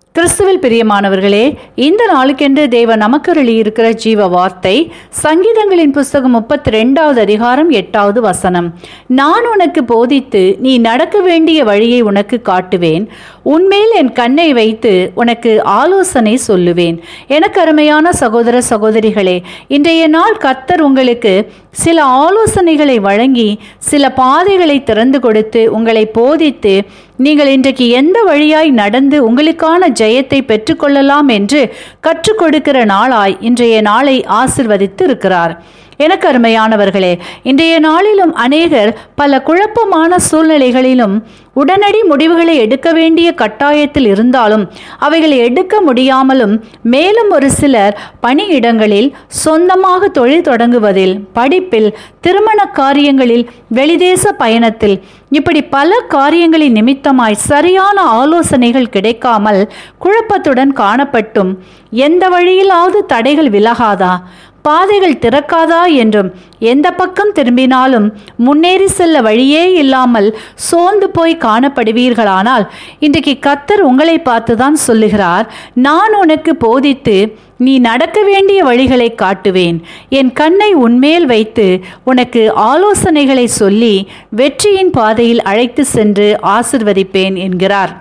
கிறிஸ்துவில் பிரியமானவர்களே இந்த நாளுக்கென்று தேவன் நமக்கு இருக்கிற ஜீவ வார்த்தை சங்கீதங்களின் புஸ்தகம் முப்பத்தி ரெண்டாவது அதிகாரம் எட்டாவது வசனம் நான் உனக்கு போதித்து நீ நடக்க வேண்டிய வழியை உனக்கு காட்டுவேன் உன்மேல் என் கண்ணை வைத்து உனக்கு ஆலோசனை சொல்லுவேன் எனக்கு அருமையான சகோதர சகோதரிகளே இன்றைய நாள் கர்த்தர் உங்களுக்கு சில ஆலோசனைகளை வழங்கி சில பாதைகளை திறந்து கொடுத்து உங்களை போதித்து நீங்கள் இன்றைக்கு எந்த வழியாய் நடந்து உங்களுக்கான ஜெயத்தை பெற்றுக்கொள்ளலாம் என்று கற்றுக் கொடுக்கிற நாளாய் இன்றைய நாளை ஆசிர்வதித்து இருக்கிறார் எனக்கு அருமையானவர்களே இன்றைய நாளிலும் அநேகர் பல குழப்பமான சூழ்நிலைகளிலும் உடனடி முடிவுகளை எடுக்க வேண்டிய கட்டாயத்தில் இருந்தாலும் அவைகளை எடுக்க முடியாமலும் மேலும் ஒரு சிலர் பணியிடங்களில் சொந்தமாக தொழில் தொடங்குவதில் படிப்பில் திருமண காரியங்களில் வெளிதேச பயணத்தில் இப்படி பல காரியங்களின் நிமித்தமாய் சரியான ஆலோசனைகள் கிடைக்காமல் குழப்பத்துடன் காணப்பட்டும் எந்த வழியிலாவது தடைகள் விலகாதா பாதைகள் திறக்காதா என்றும் எந்த பக்கம் திரும்பினாலும் முன்னேறி செல்ல வழியே இல்லாமல் சோர்ந்து போய் காணப்படுவீர்களானால் இன்றைக்கு கத்தர் உங்களை பார்த்துதான் சொல்லுகிறார் நான் உனக்கு போதித்து நீ நடக்க வேண்டிய வழிகளை காட்டுவேன் என் கண்ணை உன்மேல் வைத்து உனக்கு ஆலோசனைகளை சொல்லி வெற்றியின் பாதையில் அழைத்து சென்று ஆசிர்வதிப்பேன் என்கிறார்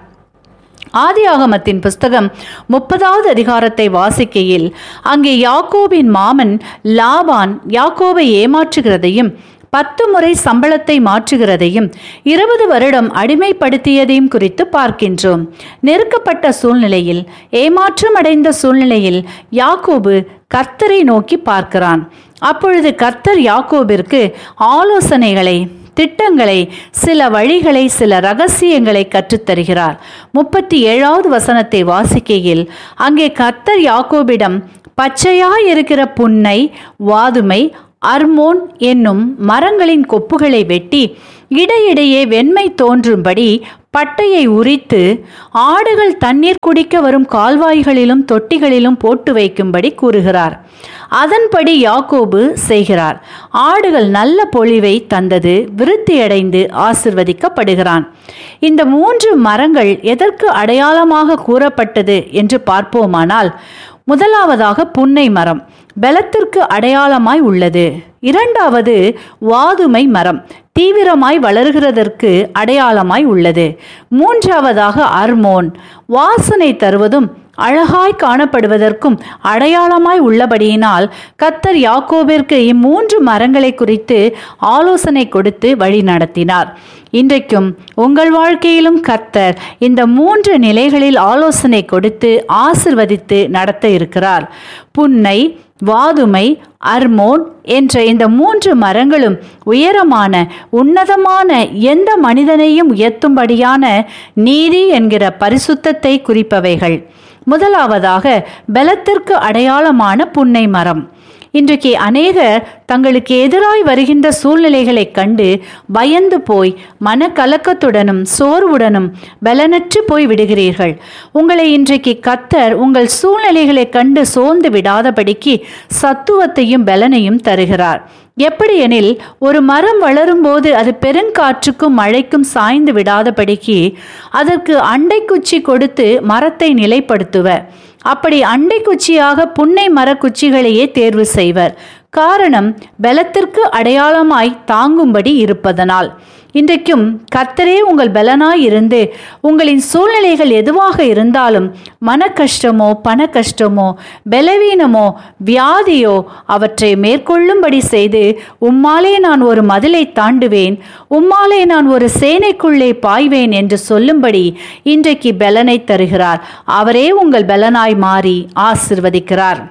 ஆதியாகமத்தின் புஸ்தகம் முப்பதாவது அதிகாரத்தை வாசிக்கையில் அங்கே யாக்கோபின் மாமன் லாபான் யாக்கோபை ஏமாற்றுகிறதையும் பத்து முறை சம்பளத்தை மாற்றுகிறதையும் இருபது வருடம் அடிமைப்படுத்தியதையும் குறித்து பார்க்கின்றோம் நெருக்கப்பட்ட சூழ்நிலையில் ஏமாற்றம் அடைந்த சூழ்நிலையில் யாக்கோபு கர்த்தரை நோக்கி பார்க்கிறான் அப்பொழுது கர்த்தர் யாக்கோபிற்கு ஆலோசனைகளை திட்டங்களை சில வழிகளை சில ரகசியங்களை கற்றுத்தருகிறார் முப்பத்தி ஏழாவது வசனத்தை வாசிக்கையில் அங்கே கர்த்தர் யாக்கோபிடம் பச்சையாய் இருக்கிற புன்னை வாதுமை அர்மோன் என்னும் மரங்களின் கொப்புகளை வெட்டி இடையிடையே வெண்மை தோன்றும்படி பட்டையை உரித்து ஆடுகள் தண்ணீர் குடிக்க வரும் கால்வாய்களிலும் தொட்டிகளிலும் போட்டு வைக்கும்படி கூறுகிறார் அதன்படி யாக்கோபு செய்கிறார் ஆடுகள் நல்ல பொழிவை தந்தது விருத்தியடைந்து ஆசிர்வதிக்கப்படுகிறான் இந்த மூன்று மரங்கள் எதற்கு அடையாளமாக கூறப்பட்டது என்று பார்ப்போமானால் முதலாவதாக புன்னை மரம் பலத்திற்கு அடையாளமாய் உள்ளது இரண்டாவது வாதுமை மரம் தீவிரமாய் வளர்கிறதற்கு அடையாளமாய் உள்ளது மூன்றாவதாக அர்மோன் வாசனை தருவதும் அழகாய் காணப்படுவதற்கும் அடையாளமாய் உள்ளபடியினால் கத்தர் யாக்கோபிற்கு இம்மூன்று மரங்களை குறித்து ஆலோசனை கொடுத்து வழி நடத்தினார் இன்றைக்கும் உங்கள் வாழ்க்கையிலும் கர்த்தர் இந்த மூன்று நிலைகளில் ஆலோசனை கொடுத்து ஆசிர்வதித்து நடத்த இருக்கிறார் புன்னை வாதுமை அர்மோன் என்ற இந்த மூன்று மரங்களும் உயரமான உன்னதமான எந்த மனிதனையும் உயர்த்தும்படியான நீதி என்கிற பரிசுத்தத்தை குறிப்பவைகள் முதலாவதாக பலத்திற்கு அடையாளமான புன்னை மரம் இன்றைக்கு அநேகர் தங்களுக்கு எதிராய் வருகின்ற சூழ்நிலைகளை கண்டு பயந்து போய் மனக்கலக்கத்துடனும் சோர்வுடனும் பலனற்று போய் விடுகிறீர்கள் உங்களை இன்றைக்கு கத்தர் உங்கள் சூழ்நிலைகளை கண்டு சோர்ந்து விடாதபடிக்கு சத்துவத்தையும் பலனையும் தருகிறார் எப்படி எனில் ஒரு மரம் வளரும்போது அது பெருங்காற்றுக்கும் மழைக்கும் சாய்ந்து விடாதபடிக்கு அதற்கு அண்டை குச்சி கொடுத்து மரத்தை நிலைப்படுத்துவர் அப்படி அண்டை குச்சியாக புன்னை மரக்குச்சிகளையே தேர்வு செய்வர் காரணம் பலத்திற்கு அடையாளமாய் தாங்கும்படி இருப்பதனால் இன்றைக்கும் கர்த்தரே உங்கள் பலனாய் இருந்து உங்களின் சூழ்நிலைகள் எதுவாக இருந்தாலும் மன கஷ்டமோ பண கஷ்டமோ பலவீனமோ வியாதியோ அவற்றை மேற்கொள்ளும்படி செய்து உம்மாலே நான் ஒரு மதிலை தாண்டுவேன் உம்மாலே நான் ஒரு சேனைக்குள்ளே பாய்வேன் என்று சொல்லும்படி இன்றைக்கு பலனை தருகிறார் அவரே உங்கள் பலனாய் மாறி ஆசிர்வதிக்கிறார்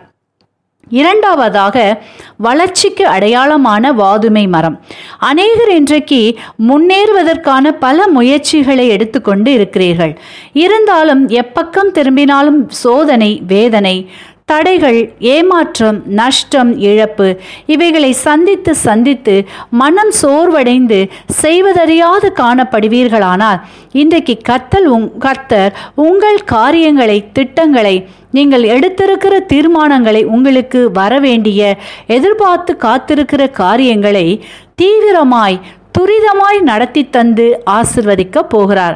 இரண்டாவதாக வளர்ச்சிக்கு அடையாளமான வாதுமை மரம் அநேகர் இன்றைக்கு முன்னேறுவதற்கான பல முயற்சிகளை எடுத்துக்கொண்டு இருக்கிறீர்கள் இருந்தாலும் எப்பக்கம் திரும்பினாலும் சோதனை வேதனை தடைகள் ஏமாற்றம் நஷ்டம் இழப்பு இவைகளை சந்தித்து சந்தித்து மனம் சோர்வடைந்து செய்வதறியாது காணப்படுவீர்களானால் இன்றைக்கு கத்தல் உங் கர்த்தர் உங்கள் காரியங்களை திட்டங்களை நீங்கள் எடுத்திருக்கிற தீர்மானங்களை உங்களுக்கு வரவேண்டிய எதிர்பார்த்து காத்திருக்கிற காரியங்களை தீவிரமாய் துரிதமாய் நடத்தி தந்து ஆசிர்வதிக்க போகிறார்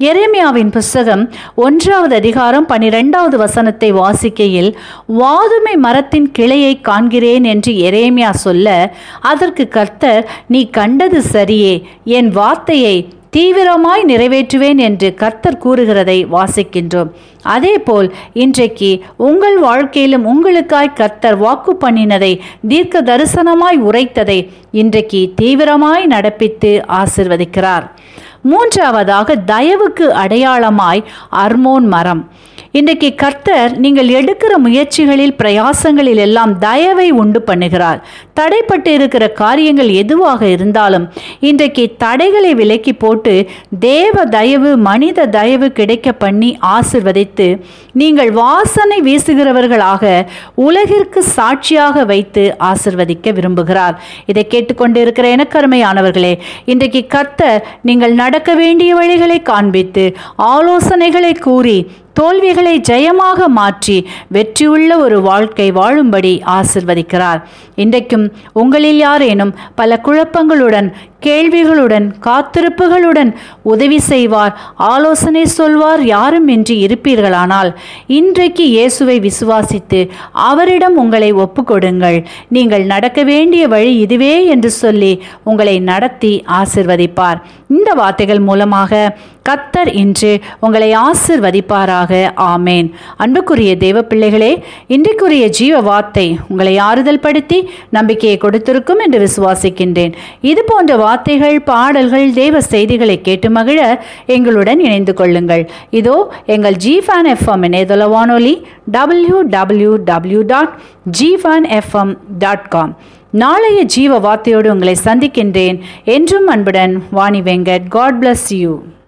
எரேமியாவின் புஸ்தகம் ஒன்றாவது அதிகாரம் பனிரெண்டாவது வசனத்தை வாசிக்கையில் வாதுமை மரத்தின் கிளையை காண்கிறேன் என்று எரேமியா சொல்ல அதற்கு கர்த்தர் நீ கண்டது சரியே என் வார்த்தையை தீவிரமாய் நிறைவேற்றுவேன் என்று கர்த்தர் கூறுகிறதை வாசிக்கின்றோம் அதேபோல் இன்றைக்கு உங்கள் வாழ்க்கையிலும் உங்களுக்காய் கர்த்தர் வாக்கு பண்ணினதை தீர்க்க தரிசனமாய் உரைத்ததை இன்றைக்கு தீவிரமாய் நடப்பித்து ஆசிர்வதிக்கிறார் மூன்றாவதாக தயவுக்கு அடையாளமாய் அர்மோன் மரம் இன்றைக்கு கர்த்தர் நீங்கள் எடுக்கிற முயற்சிகளில் பிரயாசங்களில் எல்லாம் தயவை உண்டு பண்ணுகிறார் தடைப்பட்டு இருக்கிற காரியங்கள் எதுவாக இருந்தாலும் இன்றைக்கு தடைகளை விலக்கி போட்டு தேவ தயவு மனித தயவு கிடைக்க பண்ணி ஆசிர்வதித்து நீங்கள் வாசனை வீசுகிறவர்களாக உலகிற்கு சாட்சியாக வைத்து ஆசிர்வதிக்க விரும்புகிறார் இதை கேட்டுக்கொண்டிருக்கிற எனக்கருமையானவர்களே இன்றைக்கு கர்த்தர் நீங்கள் நடக்க வேண்டிய வழிகளை காண்பித்து ஆலோசனைகளை கூறி தோல்விகளை ஜெயமாக மாற்றி வெற்றியுள்ள ஒரு வாழ்க்கை வாழும்படி ஆசிர்வதிக்கிறார் இன்றைக்கும் உங்களில் யாரேனும் பல குழப்பங்களுடன் கேள்விகளுடன் காத்திருப்புகளுடன் உதவி செய்வார் ஆலோசனை சொல்வார் யாரும் இன்றி இருப்பீர்களானால் இன்றைக்கு இயேசுவை விசுவாசித்து அவரிடம் உங்களை ஒப்புக்கொடுங்கள் நீங்கள் நடக்க வேண்டிய வழி இதுவே என்று சொல்லி உங்களை நடத்தி ஆசிர்வதிப்பார் இந்த வார்த்தைகள் மூலமாக கத்தர் இன்று உங்களை ஆசிர்வதிப்பாராக ஆமேன் அன்புக்குரிய தேவ பிள்ளைகளே இன்றைக்குரிய ஜீவ வார்த்தை உங்களை ஆறுதல் படுத்தி நம்பிக்கையை கொடுத்திருக்கும் என்று விசுவாசிக்கின்றேன் இது போன்ற வார்த்தைகள் பாடல்கள் தேவ செய்திகளை கேட்டு மகிழ எங்களுடன் இணைந்து கொள்ளுங்கள் இதோ எங்கள் ஜி ஃபேன் எஃப்எம் இணையதள வானொலி டபிள்யூ டபிள்யூ டபிள்யூ டாட் ஜிஃபான் எஃப்எம் டாட் காம் நாளைய ஜீவ வார்த்தையோடு உங்களை சந்திக்கின்றேன் என்றும் அன்புடன் Vani Venkat God bless you